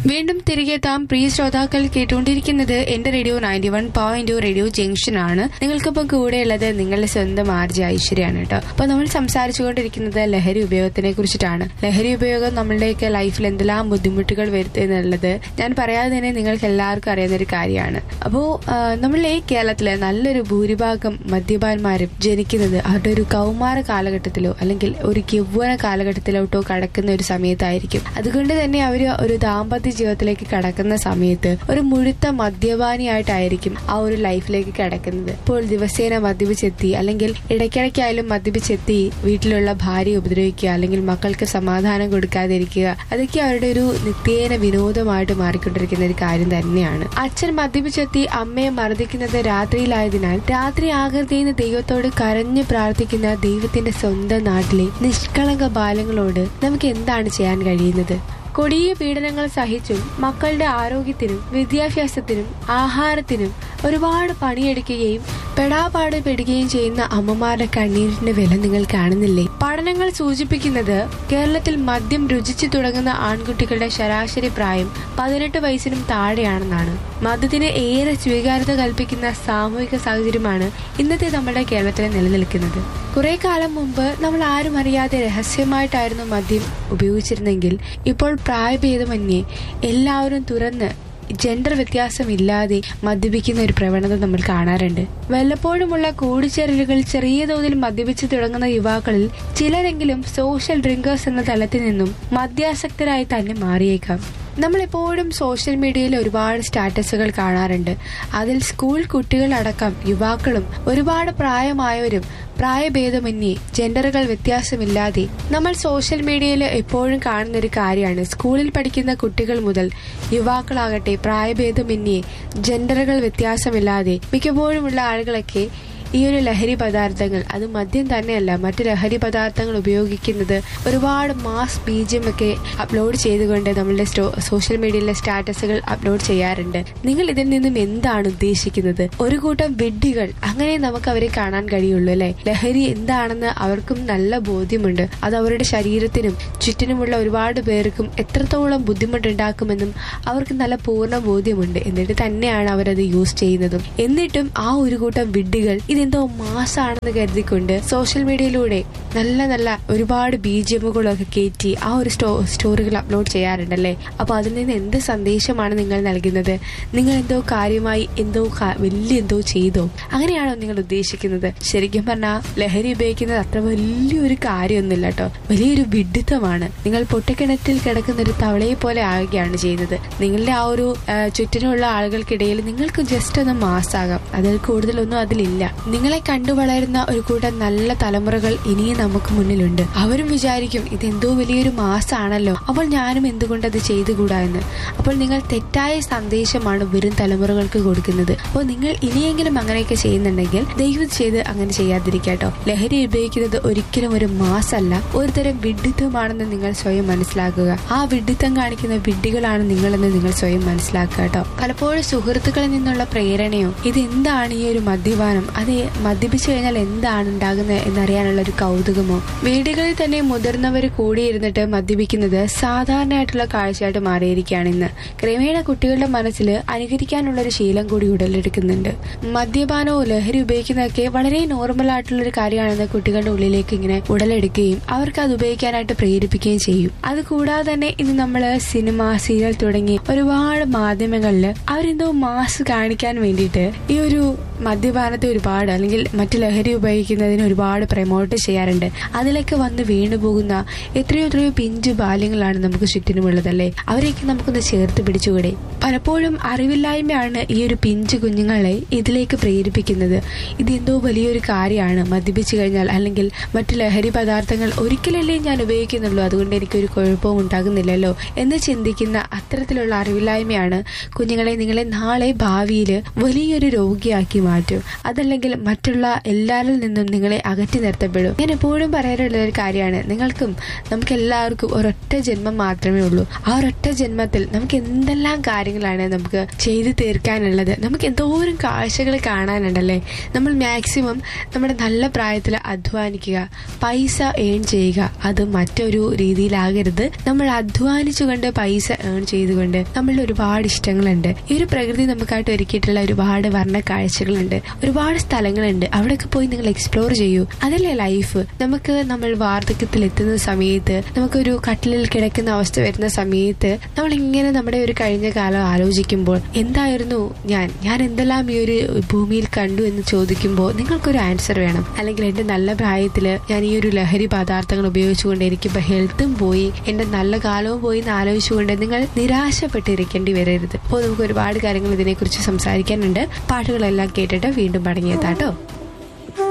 വീണ്ടും തിരികെ എത്താം പ്രിയ ശ്രോതാക്കൾ കേട്ടുകൊണ്ടിരിക്കുന്നത് എന്റെ radio ninety one point radio junction ആണ് നിങ്ങൾക്കിപ്പം കൂടെയുള്ളത് നിങ്ങളുടെ സ്വന്തം ആർജ ഐശ്വര്യാണ് കേട്ടോ അപ്പൊ നമ്മൾ സംസാരിച്ചുകൊണ്ടിരിക്കുന്നത് ലഹരി ഉപയോഗത്തിനെ കുറിച്ചിട്ടാണ് ലഹരി ഉപയോഗം നമ്മളുടെയൊക്കെ ലൈഫിൽ എന്തെല്ലാം ബുദ്ധിമുട്ടുകൾ വരുത്തുന്നുള്ളത് ഞാൻ പറയാതെ തന്നെ നിങ്ങൾക്ക് എല്ലാവർക്കും അറിയുന്ന ഒരു കാര്യമാണ് അപ്പോ നമ്മളെ കേരളത്തിലെ നല്ലൊരു ഭൂരിഭാഗം മദ്യപാന്മാരും ജനിക്കുന്നത് അവരുടെ ഒരു കൗമാര കാലഘട്ടത്തിലോ അല്ലെങ്കിൽ ഒരു യൗവന കാലഘട്ടത്തിലോട്ടോ കടക്കുന്ന ഒരു സമയത്തായിരിക്കും അതുകൊണ്ട് തന്നെ അവര് ഒരു ദാമ്പത്യ ജീവിതത്തിലേക്ക് കടക്കുന്ന സമയത്ത് ഒരു മുഴുത്ത മദ്യപാനിയായിട്ടായിരിക്കും ആ ഒരു ലൈഫിലേക്ക് കടക്കുന്നത് ഇപ്പോൾ ദിവസേന മദ്യപിച്ചെത്തി അല്ലെങ്കിൽ ഇടയ്ക്കിടയ്ക്കായാലും മദ്യപിച്ചെത്തി വീട്ടിലുള്ള ഭാര്യയെ ഉപദ്രവിക്കുക അല്ലെങ്കിൽ മക്കൾക്ക് സമാധാനം കൊടുക്കാതിരിക്കുക അതൊക്കെ അവരുടെ ഒരു നിത്യേന വിനോദമായിട്ട് മാറിക്കൊണ്ടിരിക്കുന്ന ഒരു കാര്യം തന്നെയാണ് അച്ഛൻ മദ്യപിച്ചെത്തി അമ്മയെ മർദ്ദിക്കുന്നത് രാത്രിയിലായതിനാൽ രാത്രി ആകൃതിയെന്ന് ദൈവത്തോട് കരഞ്ഞു പ്രാർത്ഥിക്കുന്ന ദൈവത്തിന്റെ സ്വന്തം നാട്ടിലെ നിഷ്കളങ്ക ബാലങ്ങളോട് നമുക്ക് എന്താണ് ചെയ്യാൻ കഴിയുന്നത് കൊടിയ പീഡനങ്ങൾ സഹിച്ചും മക്കളുടെ ആരോഗ്യത്തിനും വിദ്യാഭ്യാസത്തിനും ആഹാരത്തിനും ഒരുപാട് പണിയെടുക്കുകയും പെടാപാട് പെടുകയും ചെയ്യുന്ന അമ്മമാരുടെ കണ്ണീരിന്റെ വില നിങ്ങൾ കാണുന്നില്ലേ പഠനങ്ങൾ സൂചിപ്പിക്കുന്നത് കേരളത്തിൽ മദ്യം രുചിച്ചു തുടങ്ങുന്ന ആൺകുട്ടികളുടെ ശരാശരി പ്രായം പതിനെട്ട് വയസ്സിനും താഴെയാണെന്നാണ് മദ്യത്തിന് ഏറെ സ്വീകാര്യത കൽപ്പിക്കുന്ന സാമൂഹിക സാഹചര്യമാണ് ഇന്നത്തെ നമ്മുടെ കേരളത്തിൽ നിലനിൽക്കുന്നത് കുറെ കാലം മുമ്പ് നമ്മൾ ആരും അറിയാതെ രഹസ്യമായിട്ടായിരുന്നു മദ്യം ഉപയോഗിച്ചിരുന്നെങ്കിൽ ഇപ്പോൾ പ്രായഭേദമന്യേ എല്ലാവരും തുറന്ന് ജെൻഡർ വ്യത്യാസമില്ലാതെ മദ്യപിക്കുന്ന ഒരു പ്രവണത നമ്മൾ കാണാറുണ്ട് വല്ലപ്പോഴുമുള്ള കൂടിച്ചേരലുകൾ ചെറിയ തോതിൽ മദ്യപിച്ചു തുടങ്ങുന്ന യുവാക്കളിൽ ചിലരെങ്കിലും സോഷ്യൽ ഡ്രിങ്കേഴ്സ് എന്ന തലത്തിൽ നിന്നും മദ്യാസക്തരായി തന്നെ മാറിയേക്കാം നമ്മളെപ്പോഴും സോഷ്യൽ മീഡിയയിൽ ഒരുപാട് സ്റ്റാറ്റസുകൾ കാണാറുണ്ട് അതിൽ സ്കൂൾ കുട്ടികളടക്കം യുവാക്കളും ഒരുപാട് പ്രായമായവരും പ്രായഭേദമന്യേ ജെൻഡറുകൾ വ്യത്യാസമില്ലാതെ നമ്മൾ സോഷ്യൽ മീഡിയയിൽ എപ്പോഴും കാണുന്ന ഒരു കാര്യമാണ് സ്കൂളിൽ പഠിക്കുന്ന കുട്ടികൾ മുതൽ യുവാക്കളാകട്ടെ പ്രായഭേദമന്യേ ജെൻഡറുകൾ വ്യത്യാസമില്ലാതെ മിക്കപ്പോഴുമുള്ള ആളുകളൊക്കെ ഈ ഒരു ലഹരി പദാർത്ഥങ്ങൾ അത് മദ്യം തന്നെയല്ല മറ്റു ലഹരി പദാർത്ഥങ്ങൾ ഉപയോഗിക്കുന്നത് ഒരുപാട് മാസ് ബീജം ഒക്കെ അപ്ലോഡ് ചെയ്തുകൊണ്ട് നമ്മളുടെ സോഷ്യൽ മീഡിയയിലെ സ്റ്റാറ്റസുകൾ അപ്ലോഡ് ചെയ്യാറുണ്ട് നിങ്ങൾ ഇതിൽ നിന്നും എന്താണ് ഉദ്ദേശിക്കുന്നത് ഒരു കൂട്ടം വിഡ്ഢികൾ അങ്ങനെ നമുക്ക് അവരെ കാണാൻ കഴിയുള്ളൂ അല്ലെ ലഹരി എന്താണെന്ന് അവർക്കും നല്ല ബോധ്യമുണ്ട് അത് അവരുടെ ശരീരത്തിനും ചുറ്റിനുമുള്ള ഒരുപാട് പേർക്കും എത്രത്തോളം ബുദ്ധിമുട്ടുണ്ടാക്കുമെന്നും അവർക്ക് നല്ല പൂർണ്ണ ബോധ്യമുണ്ട് എന്നിട്ട് തന്നെയാണ് അവരത് യൂസ് ചെയ്യുന്നതും എന്നിട്ടും ആ ഒരു കൂട്ടം വിഡ്ഢികൾ ഇതെന്തോ മാസാണെന്ന് കരുതിക്കൊണ്ട് സോഷ്യൽ മീഡിയയിലൂടെ നല്ല നല്ല ഒരുപാട് ബി ജി എമ്മുകളൊക്കെ കയറ്റി ആ ഒരു സ്റ്റോ സ്റ്റോറികൾ അപ്ലോഡ് ചെയ്യാറുണ്ടല്ലേ അപ്പൊ അതിൽ നിന്ന് എന്ത് സന്ദേശമാണ് നിങ്ങൾ നൽകുന്നത് നിങ്ങൾ എന്തോ കാര്യമായി എന്തോ വലിയ എന്തോ ചെയ്തോ അങ്ങനെയാണോ നിങ്ങൾ ഉദ്ദേശിക്കുന്നത് ശരിക്കും പറഞ്ഞാൽ ലഹരി ഉപയോഗിക്കുന്നത് അത്ര വലിയൊരു കാര്യമൊന്നുമില്ല കേട്ടോ വലിയൊരു വിഡിത്തമാണ് നിങ്ങൾ പൊട്ടക്കിണറ്റിൽ കിടക്കുന്ന ഒരു തവളയെ പോലെ ആകുകയാണ് ചെയ്യുന്നത് നിങ്ങളുടെ ആ ഒരു ചുറ്റിനുള്ള ആളുകൾക്കിടയിൽ നിങ്ങൾക്ക് ജസ്റ്റ് ഒന്ന് മാസാകാം അതിൽ കൂടുതലൊന്നും അതിലില്ല നിങ്ങളെ കണ്ടു വളരുന്ന ഒരു കൂട്ടം നല്ല തലമുറകൾ ഇനിയും നമുക്ക് മുന്നിലുണ്ട് അവരും വിചാരിക്കും ഇതെന്തോ വലിയൊരു മാസാണല്ലോ അപ്പോൾ ഞാനും എന്തുകൊണ്ട് അത് ചെയ്തുകൂടാ എന്ന് അപ്പോൾ നിങ്ങൾ തെറ്റായ സന്ദേശമാണ് വരും തലമുറകൾക്ക് കൊടുക്കുന്നത് അപ്പോൾ നിങ്ങൾ ഇനിയെങ്കിലും അങ്ങനെയൊക്കെ ചെയ്യുന്നുണ്ടെങ്കിൽ ദൈവം ചെയ്ത് അങ്ങനെ ചെയ്യാതിരിക്കാട്ടോ ലഹരി ഉപയോഗിക്കുന്നത് ഒരിക്കലും ഒരു മാസല്ല ഒരുതരം വിഡിത്തമാണെന്ന് നിങ്ങൾ സ്വയം മനസ്സിലാക്കുക ആ വിഡിത്തം കാണിക്കുന്ന വിഡ്ഢികളാണ് നിങ്ങളെന്ന് നിങ്ങൾ സ്വയം മനസ്സിലാക്കുക കേട്ടോ പലപ്പോഴും സുഹൃത്തുക്കളിൽ നിന്നുള്ള പ്രേരണയോ ഇത് എന്താണ് ഈ ഒരു മദ്യപാനം അത് മദ്യപിച്ചു കഴിഞ്ഞാൽ എന്താണ് ഉണ്ടാകുന്നത് എന്നറിയാനുള്ള ഒരു കൗതുകമോ വീടുകളിൽ തന്നെ മുതിർന്നവർ കൂടിയിരുന്നിട്ട് മദ്യപിക്കുന്നത് സാധാരണയായിട്ടുള്ള കാഴ്ചയായിട്ട് മാറിയിരിക്കുകയാണ് ഇന്ന് ക്രമേണ കുട്ടികളുടെ മനസ്സിൽ അനുകരിക്കാനുള്ള ഒരു ശീലം കൂടി ഉടലെടുക്കുന്നുണ്ട് മദ്യപാനവും ലഹരി ഉപയോഗിക്കുന്നതൊക്കെ വളരെ നോർമൽ ആയിട്ടുള്ള ഒരു കാര്യമാണെന്ന് കുട്ടികളുടെ ഉള്ളിലേക്ക് ഇങ്ങനെ ഉടലെടുക്കുകയും അവർക്ക് അത് ഉപയോഗിക്കാനായിട്ട് പ്രേരിപ്പിക്കുകയും ചെയ്യും അത് കൂടാതെ തന്നെ ഇന്ന് നമ്മൾ സിനിമ സീരിയൽ തുടങ്ങി ഒരുപാട് മാധ്യമങ്ങളിൽ അവരെന്തോ മാസ് കാണിക്കാൻ വേണ്ടിയിട്ട് ഈ ഒരു മദ്യപാനത്തെ ഒരുപാട് അല്ലെങ്കിൽ മറ്റു ലഹരി ഉപയോഗിക്കുന്നതിന് ഒരുപാട് പ്രൊമോട്ട് ചെയ്യാറുണ്ട് അതിലൊക്കെ വന്ന് വീണുപോകുന്ന എത്രയോ എത്രയോ പിഞ്ചു ബാല്യങ്ങളാണ് നമുക്ക് ചുറ്റിനുമുള്ളതല്ലേ അവരെയൊക്കെ നമുക്കൊന്ന് ചേർത്ത് പിടിച്ചുകൂടെ പലപ്പോഴും അറിവില്ലായ്മയാണ് ഈ ഒരു പിഞ്ചു കുഞ്ഞുങ്ങളെ ഇതിലേക്ക് പ്രേരിപ്പിക്കുന്നത് ഇതെന്തോ വലിയൊരു കാര്യമാണ് മദ്യപിച്ചു കഴിഞ്ഞാൽ അല്ലെങ്കിൽ മറ്റു ലഹരി പദാർത്ഥങ്ങൾ ഒരിക്കലല്ലേ ഞാൻ ഉപയോഗിക്കുന്നുള്ളൂ അതുകൊണ്ട് എനിക്കൊരു കുഴപ്പവും ഉണ്ടാകുന്നില്ലല്ലോ എന്ന് ചിന്തിക്കുന്ന അത്തരത്തിലുള്ള അറിവില്ലായ്മയാണ് കുഞ്ഞുങ്ങളെ നിങ്ങളെ നാളെ ഭാവിയിൽ വലിയൊരു രോഗിയാക്കി മാറ്റും അതല്ലെങ്കിൽ മറ്റുള്ള എല്ലാവരിൽ നിന്നും നിങ്ങളെ അകറ്റി നിർത്തപ്പെടും ഞാൻ എപ്പോഴും പറയാറുള്ള ഒരു കാര്യമാണ് നിങ്ങൾക്കും നമുക്ക് എല്ലാവർക്കും ഒരൊറ്റ ജന്മം മാത്രമേ ഉള്ളൂ ആ ഒരൊറ്റ ജന്മത്തിൽ നമുക്ക് എന്തെല്ലാം കാര്യങ്ങളാണ് നമുക്ക് ചെയ്തു തീർക്കാനുള്ളത് നമുക്ക് എന്തോരം കാഴ്ചകൾ കാണാനുണ്ടല്ലേ നമ്മൾ മാക്സിമം നമ്മുടെ നല്ല പ്രായത്തിൽ അധ്വാനിക്കുക പൈസ ഏൺ ചെയ്യുക അത് മറ്റൊരു രീതിയിലാകരുത് നമ്മൾ അധ്വാനിച്ചുകൊണ്ട് പൈസ ഏൺ ചെയ്തുകൊണ്ട് നമ്മളുടെ ഒരുപാട് ഇഷ്ടങ്ങളുണ്ട് ഈ ഒരു പ്രകൃതി നമുക്കായിട്ട് ഒരുക്കിയിട്ടുള്ള ഒരുപാട് വർണ്ണ കാഴ്ചകളുണ്ട് ഒരുപാട് സ്ഥലങ്ങളുണ്ട് അവിടെയൊക്കെ പോയി നിങ്ങൾ എക്സ്പ്ലോർ ചെയ്യൂ അതല്ലേ ലൈഫ് നമുക്ക് നമ്മൾ വാർദ്ധക്യത്തിൽ എത്തുന്ന സമയത്ത് നമുക്കൊരു കട്ടിലിൽ കിടക്കുന്ന അവസ്ഥ വരുന്ന സമയത്ത് നമ്മൾ ഇങ്ങനെ നമ്മുടെ ഒരു കഴിഞ്ഞ കാലം ആലോചിക്കുമ്പോൾ എന്തായിരുന്നു ഞാൻ ഞാൻ എന്തെല്ലാം ഈ ഒരു ഭൂമിയിൽ കണ്ടു എന്ന് ചോദിക്കുമ്പോൾ നിങ്ങൾക്കൊരു ആൻസർ വേണം അല്ലെങ്കിൽ എന്റെ നല്ല പ്രായത്തില് ഞാൻ ഈ ഒരു ലഹരി പദാർത്ഥങ്ങൾ ഉപയോഗിച്ചുകൊണ്ട് എനിക്കിപ്പോ ഹെൽത്തും പോയി എന്റെ നല്ല കാലവും പോയി എന്ന് ആലോചിച്ചുകൊണ്ട് നിങ്ങൾ നിരാശപ്പെട്ടിരിക്കേണ്ടി വരരുത് അപ്പോൾ നമുക്ക് ഒരുപാട് കാര്യങ്ങൾ ഇതിനെക്കുറിച്ച് സംസാരിക്കാനുണ്ട് പാട്ടുകളെല്ലാം കേട്ടിട്ട് വീണ്ടും മടങ്ങിയെത്താട്ടോ